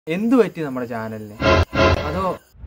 എന്തു പറ്റി നമ്മുടെ ചാനലിന് അതോ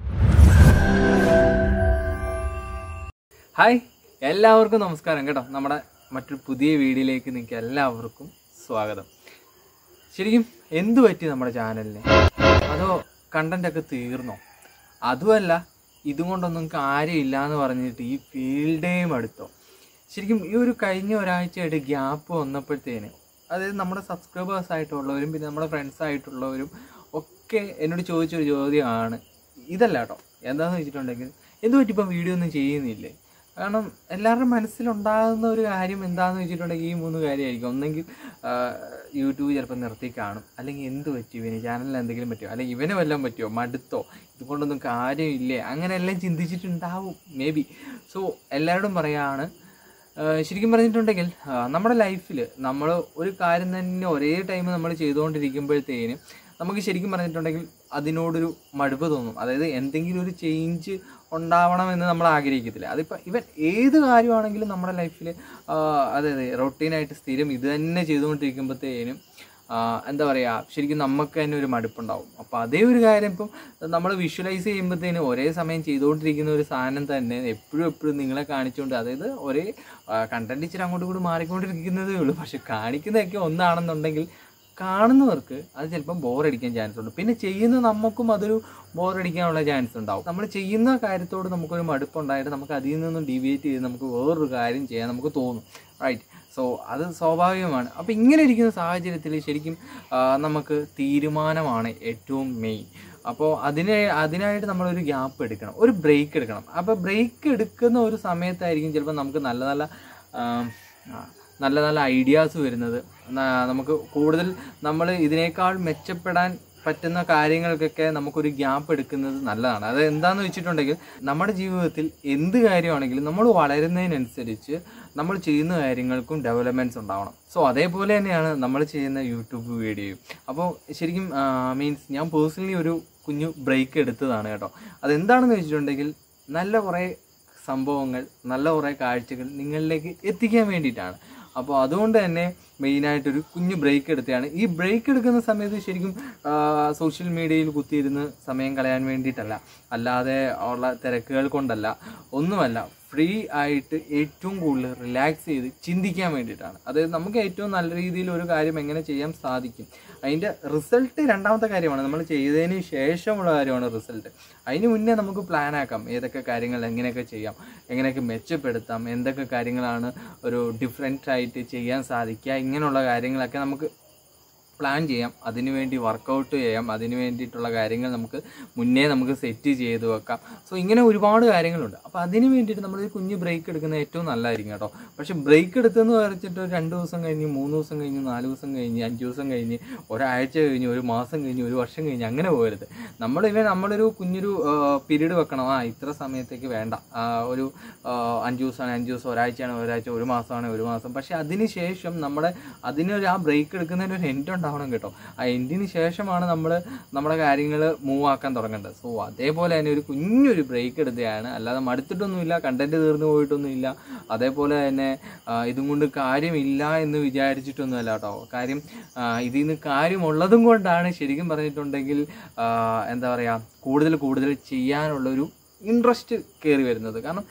ഹായ് എല്ലാവർക്കും നമസ്കാരം കേട്ടോ നമ്മുടെ മറ്റൊരു പുതിയ വീഡിയോയിലേക്ക് നിങ്ങൾക്ക് എല്ലാവർക്കും സ്വാഗതം ശരിക്കും എന്തു പറ്റി നമ്മുടെ ചാനലിന് അതോ കണ്ടന്റ് ഒക്കെ തീർന്നോ അതുമല്ല ഇതുകൊണ്ടൊന്നും കാര്യമില്ല എന്ന് പറഞ്ഞിട്ട് ഈ ഫീൽഡേയും അടുത്തോ ശരിക്കും ഈ ഒരു കഴിഞ്ഞ ഒരാഴ്ചയായിട്ട് ഗ്യാപ്പ് വന്നപ്പോഴത്തേന് അതായത് നമ്മുടെ സബ്സ്ക്രൈബേഴ്സ് ആയിട്ടുള്ളവരും പിന്നെ നമ്മുടെ ഫ്രണ്ട്സ് ആയിട്ടുള്ളവരും ഒക്കെ എന്നോട് ചോദിച്ചൊരു ചോദ്യമാണ് ഇതല്ല കേട്ടോ എന്താണെന്ന് വെച്ചിട്ടുണ്ടെങ്കിൽ എന്ത് പറ്റി ഇപ്പം വീഡിയോ ഒന്നും ചെയ്യുന്നില്ലേ കാരണം എല്ലാവരുടെയും മനസ്സിലുണ്ടാകുന്ന ഒരു കാര്യം എന്താണെന്ന് വെച്ചിട്ടുണ്ടെങ്കിൽ ഈ മൂന്ന് കാര്യമായിരിക്കും ഒന്നെങ്കിൽ ആ, യൂട്യൂബ് ചിലപ്പോൾ നിർത്തി കാണും അല്ലെങ്കിൽ എന്ത് പറ്റി ഇവന് ചാനലിൽ എന്തെങ്കിലും പറ്റുമോ അല്ലെങ്കിൽ ഇവന് വല്ലതും പറ്റുമോ മടുത്തോ ഇതുകൊണ്ടൊന്നും കാര്യമില്ലേ അങ്ങനെയെല്ലാം ചിന്തിച്ചിട്ടുണ്ടാവും മേ ബി സോ എല്ലാവരോടും പറയാണ് ആഹ് ശരിക്കും പറഞ്ഞിട്ടുണ്ടെങ്കിൽ ആഹ് നമ്മുടെ ലൈഫിൽ നമ്മൾ ഒരു കാര്യം തന്നെ ഒരേ ടൈം നമ്മൾ ചെയ്തുകൊണ്ടിരിക്കുമ്പോഴത്തേനും നമുക്ക് ശരിക്കും പറഞ്ഞിട്ടുണ്ടെങ്കിൽ അതിനോടൊരു മടുപ്പ് തോന്നും അതായത് എന്തെങ്കിലും ഒരു ചേഞ്ച് ഉണ്ടാവണമെന്ന് നമ്മൾ ആഗ്രഹിക്കത്തില്ല അതിപ്പോൾ ഇവൻ ഏത് കാര്യമാണെങ്കിലും നമ്മുടെ ലൈഫിൽ അതെ അതെ റൊട്ടീനായിട്ട് സ്ഥിരം ഇത് തന്നെ ചെയ്തുകൊണ്ടിരിക്കുമ്പോഴത്തേനും ആഹ് എന്താ പറയുക ശരിക്കും നമുക്ക് തന്നെ ഒരു മടുപ്പുണ്ടാവും അപ്പോൾ അതേ ഒരു കാര്യം ഇപ്പം നമ്മൾ വിഷ്വലൈസ് ചെയ്യുമ്പോഴത്തേനും ഒരേ സമയം ചെയ്തുകൊണ്ടിരിക്കുന്ന ഒരു സാധനം തന്നെ എപ്പോഴും എപ്പോഴും നിങ്ങളെ കാണിച്ചുകൊണ്ട് അതായത് ഒരേ കണ്ടന്റ് ഇച്ചിരി അങ്ങോട്ടും ഇങ്ങോട്ടും മാറിക്കൊണ്ടിരിക്കുന്നതേ ഉള്ളൂ പക്ഷെ കാണിക്കുന്നതൊക്കെ ഒന്നാണെന്നുണ്ടെങ്കിൽ കാണുന്നവർക്ക് അത് ചിലപ്പം ബോറടിക്കാൻ ചാൻസ് ഉണ്ട് പിന്നെ ചെയ്യുന്ന നമുക്കും അതൊരു ബോറടിക്കാനുള്ള ചാൻസ് ഉണ്ടാവും നമ്മൾ ചെയ്യുന്ന കാര്യത്തോട് നമുക്കൊരു മടുപ്പുണ്ടായിട്ട് നമുക്ക് അതിൽ നിന്നും ഡീവിയേറ്റ് ചെയ്ത് നമുക്ക് വേറൊരു കാര്യം ചെയ്യാൻ നമുക്ക് തോന്നും റൈറ്റ് സോ അത് സ്വാഭാവികമാണ് അപ്പോൾ ഇങ്ങനെ ഇരിക്കുന്ന സാഹചര്യത്തിൽ ശരിക്കും ആ, നമുക്ക് തീരുമാനമാണ് ഏറ്റവും മെയിൻ അപ്പോൾ അതിന് അതിനായിട്ട് നമ്മളൊരു ഗ്യാപ്പ് എടുക്കണം ഒരു ബ്രേക്ക് എടുക്കണം അപ്പോൾ ബ്രേക്ക് എടുക്കുന്ന ഒരു സമയത്തായിരിക്കും ചിലപ്പോൾ നമുക്ക് നല്ല നല്ല ആം, ആ, നല്ല നല്ല ഐഡിയാസ് വരുന്നത് ന- നമുക്ക് കൂടുതൽ നമ്മൾ ഇതിനേക്കാൾ മെച്ചപ്പെടാൻ പറ്റുന്ന കാര്യങ്ങൾക്കൊക്കെ നമുക്കൊരു ഗ്യാപ്പ് എടുക്കുന്നത് നല്ലതാണ് അത് എന്താന്ന് വെച്ചിട്ടുണ്ടെങ്കിൽ നമ്മുടെ ജീവിതത്തിൽ എന്ത് കാര്യമാണെങ്കിലും നമ്മൾ വളരുന്നതിനനുസരിച്ച് നമ്മൾ ചെയ്യുന്ന കാര്യങ്ങൾക്കും ഡെവലപ്മെൻറ്റ്സ് ഉണ്ടാവണം സോ അതേപോലെ തന്നെയാണ് നമ്മൾ ചെയ്യുന്ന യൂട്യൂബ് വീഡിയോയും അപ്പോൾ ശരിക്കും മീൻസ് ഞാൻ പേഴ്സണലി ഒരു കുഞ്ഞു ബ്രേക്ക് എടുത്തതാണ് കേട്ടോ അതെന്താണെന്ന് വെച്ചിട്ടുണ്ടെങ്കിൽ നല്ല കുറേ സംഭവങ്ങൾ നല്ല കുറേ കാഴ്ചകൾ നിങ്ങളിലേക്ക് എത്തിക്കാൻ വേണ്ടിയിട്ടാണ് അപ്പോൾ അതുകൊണ്ട് തന്നെ മെയിനായിട്ടൊരു കുഞ്ഞു ബ്രേക്ക് എടുത്തതാണ് ഈ ബ്രേക്ക് എടുക്കുന്ന സമയത്ത് ശരിക്കും സോഷ്യൽ മീഡിയയിൽ കുത്തിയിരുന്ന് സമയം കളയാൻ വേണ്ടിയിട്ടല്ല അല്ലാതെ ഉള്ള തിരക്കുകൾ കൊണ്ടല്ല ഒന്നുമല്ല ഫ്രീ ആയിട്ട് ഏറ്റവും കൂടുതൽ റിലാക്സ് ചെയ്ത് ചിന്തിക്കാൻ വേണ്ടിയിട്ടാണ് അതായത് നമുക്ക് ഏറ്റവും നല്ല രീതിയിൽ ഒരു കാര്യം എങ്ങനെ ചെയ്യാൻ സാധിക്കും അതിൻ്റെ റിസൾട്ട് രണ്ടാമത്തെ കാര്യമാണ് നമ്മൾ ചെയ്തതിന് ശേഷമുള്ള കാര്യമാണ് റിസൾട്ട് അതിന് മുന്നേ നമുക്ക് പ്ലാൻ ആക്കാം ഏതൊക്കെ കാര്യങ്ങൾ എങ്ങനെയൊക്കെ ചെയ്യാം എങ്ങനെയൊക്കെ മെച്ചപ്പെടുത്താം എന്തൊക്കെ കാര്യങ്ങളാണ് ഒരു ഡിഫറെൻ്റ് ആയിട്ട് ചെയ്യാൻ സാധിക്കുക ഇങ്ങനെയുള്ള കാര്യങ്ങളൊക്കെ നമുക്ക് പ്ലാൻ ചെയ്യാം അതിനുവേണ്ടി വർക്കൗട്ട് ചെയ്യാം അതിന് വേണ്ടിയിട്ടുള്ള കാര്യങ്ങൾ നമുക്ക് മുന്നേ നമുക്ക് സെറ്റ് ചെയ്ത് വെക്കാം സോ ഇങ്ങനെ ഒരുപാട് കാര്യങ്ങളുണ്ട് അപ്പോൾ അതിന് വേണ്ടിയിട്ട് നമ്മളൊരു കുഞ്ഞ് ബ്രേക്ക് എടുക്കുന്നത് ഏറ്റവും നല്ലതായിരിക്കും കേട്ടോ പക്ഷേ ബ്രേക്ക് എടുത്തെന്ന് പറഞ്ഞിട്ട് ഒരു രണ്ട് ദിവസം കഴിഞ്ഞ് മൂന്ന് ദിവസം കഴിഞ്ഞ് നാല് ദിവസം കഴിഞ്ഞ് അഞ്ച് ദിവസം കഴിഞ്ഞ് ഒരാഴ്ച കഴിഞ്ഞ് ഒരു മാസം കഴിഞ്ഞ് ഒരു വർഷം കഴിഞ്ഞ് അങ്ങനെ പോകരുത് നമ്മൾ ഇവൻ നമ്മളൊരു കുഞ്ഞൊരു പീരീഡ് വെക്കണം ആ ഇത്ര സമയത്തേക്ക് വേണ്ട ആ, ഒരു ആ, അഞ്ച് ദിവസമാണ് അഞ്ച് ദിവസം ഒരാഴ്ചയാണ് ഒരാഴ്ച ഒരു മാസമാണ് ഒരു മാസം പക്ഷേ അതിന് ശേഷം നമ്മുടെ അതിനൊരു ആ ബ്രേക്ക് എടുക്കുന്നതിന് ഒരു എൻഡ് ഉണ്ടാവണം കേട്ടോ ആ എൻഡിന് ശേഷമാണ് നമ്മൾ നമ്മുടെ കാര്യങ്ങൾ മൂവ് ആക്കാൻ തുടങ്ങേണ്ടത് സോ അതേപോലെ തന്നെ ഒരു കുഞ്ഞൊരു ബ്രേക്ക് എടുത്തതാണ് അല്ലാതെ മടുത്തിട്ടൊന്നുമില്ല കണ്ടന്റ് തീർന്നു പോയിട്ടൊന്നുമില്ല അതേപോലെ തന്നെ ആ, ഇതും കൊണ്ട് കാര്യമില്ല എന്ന് വിചാരിച്ചിട്ടൊന്നുമല്ല കേട്ടോ കാര്യം ആ, ഇതിൽ നിന്ന് കാര്യമുള്ളതും കൊണ്ടാണ് ശരിക്കും പറഞ്ഞിട്ടുണ്ടെങ്കിൽ ആ, എന്താ പറയുക കൂടുതൽ കൂടുതൽ ചെയ്യാനുള്ളൊരു ഇൻട്രസ്റ്റ് കയറി വരുന്നത് കാരണം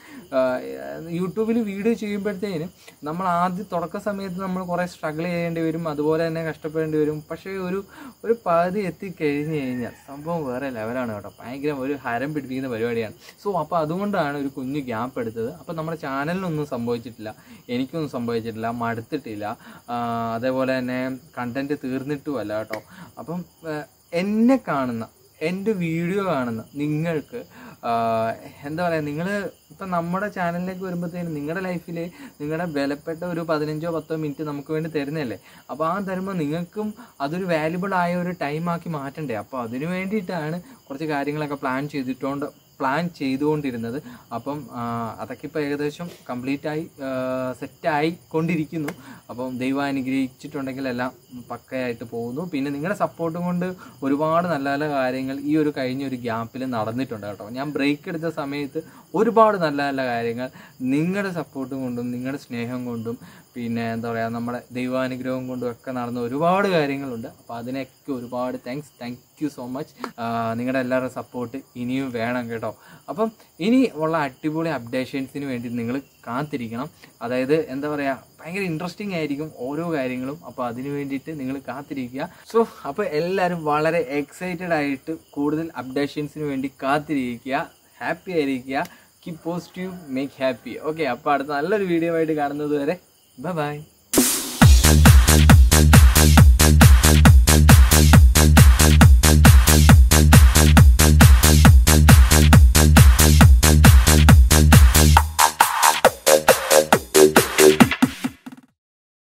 യൂട്യൂബിൽ വീഡിയോ ചെയ്യുമ്പോഴത്തേന് നമ്മൾ ആദ്യം തുടക്ക സമയത്ത് നമ്മൾ കുറേ സ്ട്രഗിൾ ചെയ്യേണ്ടി വരും അതുപോലെ തന്നെ കഷ്ടപ്പെടേണ്ടി വരും പക്ഷേ ഒരു ഒരു പകുതി എത്തിക്കഴിഞ്ഞ് കഴിഞ്ഞാൽ സംഭവം വേറെ ലെവലാണ് കേട്ടോ ഭയങ്കര ഒരു ഹരം പിടിപ്പിക്കുന്ന പരിപാടിയാണ് സോ അപ്പോൾ അതുകൊണ്ടാണ് ഒരു കുഞ്ഞു ഗ്യാപ്പ് എടുത്തത് അപ്പോൾ നമ്മുടെ ചാനലിനൊന്നും സംഭവിച്ചിട്ടില്ല എനിക്കൊന്നും സംഭവിച്ചിട്ടില്ല മടുത്തിട്ടില്ല ആ, അതേപോലെ തന്നെ കണ്ടന്റ് തീർന്നിട്ടുമല്ല കേട്ടോ അപ്പം ആ, എന്നെ കാണുന്ന എൻ്റെ വീഡിയോ കാണുന്ന നിങ്ങൾക്ക് ആഹ് എന്താ പറയുക നിങ്ങൾ ഇപ്പം നമ്മുടെ ചാനലിലേക്ക് വരുമ്പോഴത്തേനും നിങ്ങളുടെ ലൈഫിൽ നിങ്ങളുടെ വിലപ്പെട്ട ഒരു പതിനഞ്ചോ പത്തോ മിനിറ്റ് നമുക്ക് വേണ്ടി തരുന്നതല്ലേ അപ്പോൾ ആ തരുമ്പോൾ നിങ്ങൾക്കും അതൊരു വാല്യുബിൾ ആയ ഒരു ടൈമാക്കി മാറ്റണ്ടേ അപ്പോൾ അതിന് വേണ്ടിയിട്ടാണ് കുറച്ച് കാര്യങ്ങളൊക്കെ പ്ലാൻ ചെയ്തിട്ടുകൊണ്ട് പ്ലാൻ ചെയ്തുകൊണ്ടിരുന്നത് അപ്പം ആ, അതൊക്കെ ഇപ്പോൾ ഏകദേശം കംപ്ലീറ്റ് ആയി സെറ്റായി കൊണ്ടിരിക്കുന്നു അപ്പം ദൈവം അനുഗ്രഹിച്ചിട്ടുണ്ടെങ്കിൽ എല്ലാം പക്കയായിട്ട് പോകുന്നു പിന്നെ നിങ്ങളുടെ സപ്പോർട്ടും കൊണ്ട് ഒരുപാട് നല്ല നല്ല കാര്യങ്ങൾ ഈ ഒരു കഴിഞ്ഞ ഒരു ഗ്യാപ്പിൽ നടന്നിട്ടുണ്ട് കേട്ടോ ഞാൻ ബ്രേക്ക് എടുത്ത സമയത്ത് ഒരുപാട് നല്ല നല്ല കാര്യങ്ങൾ നിങ്ങളുടെ സപ്പോർട്ടും കൊണ്ടും നിങ്ങളുടെ സ്നേഹം കൊണ്ടും പിന്നെ എന്താ പറയുക നമ്മുടെ ദൈവാനുഗ്രഹം കൊണ്ടും ഒക്കെ നടന്ന ഒരുപാട് കാര്യങ്ങളുണ്ട് അപ്പോൾ അതിനൊക്കെ ഒരുപാട് thanks thank you so much നിങ്ങളുടെ എല്ലാവരുടെ സപ്പോർട്ട് ഇനിയും വേണം കേട്ടോ അപ്പം ഇനി ഉള്ള അടിപൊളി അപ്ഡേഷൻസിന് വേണ്ടി നിങ്ങൾ കാത്തിരിക്കണം അതായത് എന്താ പറയുക ഭയങ്കര ഇൻട്രസ്റ്റിംഗ് ആയിരിക്കും ഓരോ കാര്യങ്ങളും അപ്പോൾ അതിന് വേണ്ടിയിട്ട് നിങ്ങൾ കാത്തിരിക്കുക സോ അപ്പോൾ എല്ലാവരും വളരെ എക്സൈറ്റഡ് ആയിട്ട് കൂടുതൽ അപ്ഡേഷൻസിന് വേണ്ടി കാത്തിരിക്കുക ഹാപ്പി ആയിരിക്കുക keep positive make happy okay അപ്പോൾ അടുത്ത നല്ലൊരു വീഡിയോ ആയിട്ട് കാണുന്നത് വരെ ബൈ ബൈ